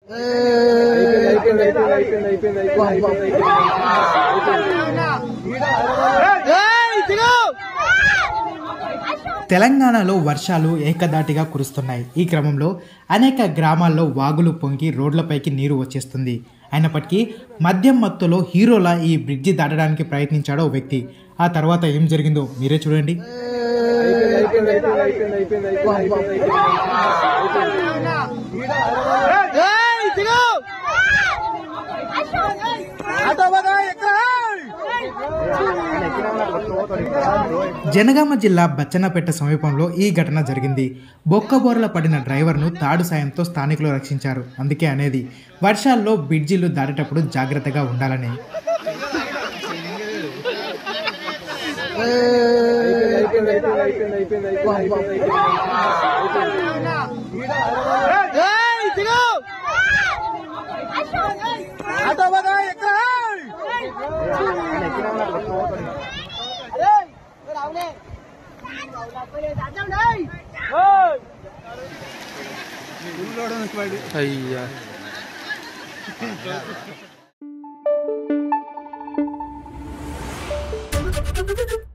తెలంగాణలో వర్షాలు ఏకదాటిగా కురుస్తున్నాయి ఈ క్రమంలో అనేక గ్రామాల్లో వాగులు పొంగి రోడ్లపైకి నీరు వచ్చేస్తుంది అయినప్పటికీ మద్యం మత్తులో హీరోలా ఈ బ్రిడ్జి దాటడానికి ప్రయత్నించాడో ఓ వ్యక్తి ఆ తర్వాత ఏం జరిగిందో మీరే చూడండి జనగామ జిల్లా బచ్చన్నపేట సమీపంలో ఈ ఘటన జరిగింది బొక్కబోరల పడిన డ్రైవర్ను తాడు సాయంతో స్థానికులు రక్షించారు అందుకే అనేది వర్షాల్లో బ్రిడ్జిలు దాటేటప్పుడు జాగ్రత్తగా ఉండాలని అయ్యా